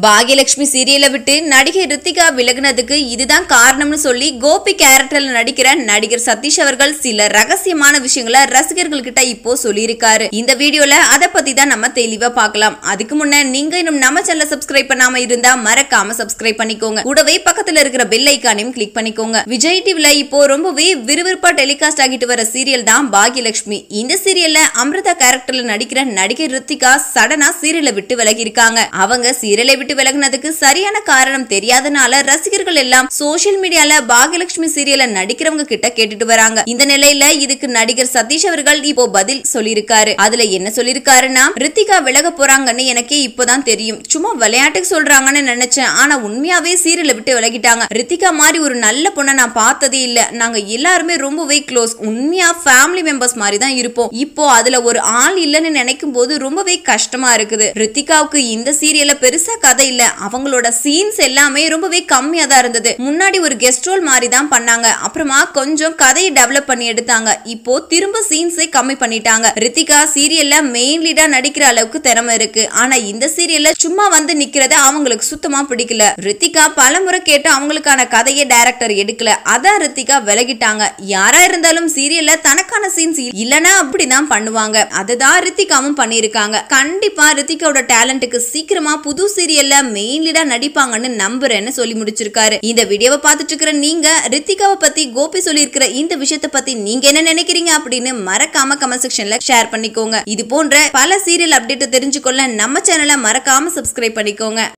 பாகியலட்சுமி சீரியலை விட்டு நடிகை ரித்திகா விலகுனதுக்கு இதுதான் காரணம்னு சொல்லி கோபி கேரக்டர்ல நடிக்கிற நடிகர் சதீஷ் அவர்கள் சில ரகசியமான விஷயங்களை ரசிகர்கள் கிட்ட இப்போ சொல்லியிருக்காரு இந்த வீடியோல அதை பத்தி தான் நம்ம தெளிவா பார்க்கலாம் அதுக்கு முன்ன நீங்க இன்னும் நம்ம சேனலை சப்ஸ்கிரைப் பண்ணாம இருந்தா மறக்காம சப்ஸ்கிரைப் பண்ணிக்கோங்க கூடவே பக்கத்துல இருக்கிற பெல் ஐக்கானையும் கிளிக் பண்ணிக்கோங்க விஜய் டிவில இப்போ ரொம்பவே விறுவிறுப்பா டெலிகாஸ்ட் ஆகிட்டு வர சீரியல் தான் பாகியலட்சுமி இந்த சீரியல்ல அமிர்தா கேரக்டர்ல நடிக்கிற நடிகை ரித்திகா சடனா சீரியலை விட்டு விலகி இருக்காங்க அவங்க சீரியலை விட்டு விலகினதுக்கு சரியான காரணம் தெரியாதனால ரசிகர்கள் எல்லாம் சோஷியல் மீடியால பாகியலட்சுமி சீரியல்ல நடிக்கிறவங்க கிட்ட கேட்டுட்டு வராங்க இந்த நிலையில இதுக்கு நடிகர் சதீஷ் அவர்கள் இப்போ பதில் சொல்லியிருக்காரு அதுல என்ன சொல்லியிருக்காருன்னா ரித்திகா விலக போறாங்கன்னு எனக்கே இப்பதான் தெரியும் சும்மா விளையாட்டுக்கு சொல்றாங்கன்னு நினைச்சேன் ஆனா உண்மையாவே சீரியலை விட்டு விலகிட்டாங்க ரித்திகா மாதிரி ஒரு நல்ல பொண்ணை நான் பார்த்ததே இல்ல நாங்க எல்லாருமே ரொம்பவே க்ளோஸ் உண்மையா ஃபேமிலி மெம்பர்ஸ் மாதிரி தான் இருப்போம் இப்போ அதுல ஒரு ஆள் இல்லைன்னு நினைக்கும் போது ரொம்பவே கஷ்டமா இருக்குது ரித்திகாவுக்கு இந்த சீரியல்ல பெருசா கதை இல்ல அவங்களோட சீன்ஸ் எல்லாமே ரொம்பவே கம்மியா தான் இருந்தது முன்னாடி ஒரு கெஸ்ட் ரோல் மாதிரி தான் பண்ணாங்க அப்புறமா கொஞ்சம் கதையை டெவலப் பண்ணி எடுத்தாங்க இப்போ திரும்ப சீன்ஸை கம்மி பண்ணிட்டாங்க ரித்திகா சீரியல்ல மெயின் லீடா நடிக்கிற அளவுக்கு திறமை இருக்கு ஆனா இந்த சீரியல்ல சும்மா வந்து நிக்கிறத அவங்களுக்கு சுத்தமா பிடிக்கல ரித்திகா பலமுறை கேட்டு அவங்களுக்கான கதையை டைரக்டர் எடுக்கல அதான் ரித்திகா விலகிட்டாங்க யாரா இருந்தாலும் சீரியல்ல தனக்கான சீன்ஸ் இல்லனா அப்படிதான் பண்ணுவாங்க அதுதான் ரித்திகாவும் பண்ணியிருக்காங்க கண்டிப்பா ரித்திகாவோட டேலண்ட்டுக்கு சீக்கிரமா புது சீரியல்ல மெயின் லீடா நடிப்பாங்கன்னு நம்புறேன்னு சொல்லி முடிச்சிருக்காரு இந்த வீடியோவை பார்த்துட்டு இருக்கிற நீங்க ரித்திகாவை பத்தி கோபி சொல்லியிருக்கிற இந்த விஷயத்தை பத்தி நீங்க என்ன நினைக்கிறீங்க அப்படின்னு மறக்காம கமெண்ட் செக்ஷன்ல ஷேர் பண்ணிக்கோங்க இது போன்ற பல சீரியல் அப்டேட் தெரிஞ்சுக்கொள்ள நம்ம சேனலை மறக்காம சப்ஸ்கிரைப் பண்ணிக்கோங்க